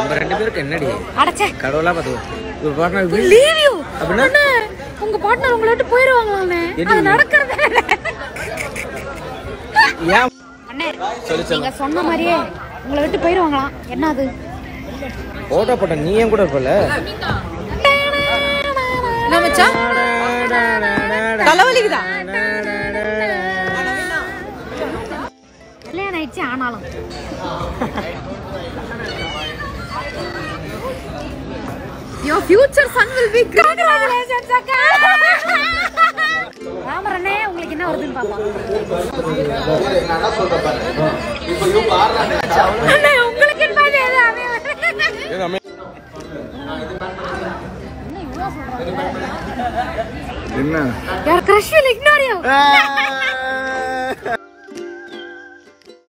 நம்ம ரெண்டு பேருக்கு என்னடி அடச்சே கடவுளா பார்த்து ஒரு பார்ட்னர் லீவ் யூ அப்படின்னா? அண்ணே உங்க பார்ட்னர் உங்களை விட்டு போயிருவாங்களாண்ணே எது? அது நடக்கிறது ஏன் அண்ணே சொல்லு சொல்லு நீங்க சொன்ன மாதிரியே உங்களை விட்டு போயிருவாங்களாம் என்ன அது போட்டோ போட்ட நீ ஏன் கூட இருப்பல என்ன மச்சான் தலைவலிக்குதா கல்யாணம் ஆயிடுச்சு ஆனாலும் Your future son will be great. Congratulations, அக்கா. ராமரண்ணே உங்களுக்கு என்ன வருதுன்னு பாப்போம் அண்ணே, உங்களுக்கு என்ன வருது? அவன் என்ன இவ்வளவு சொல்றாங்க? என்ன Your crush will ignore you.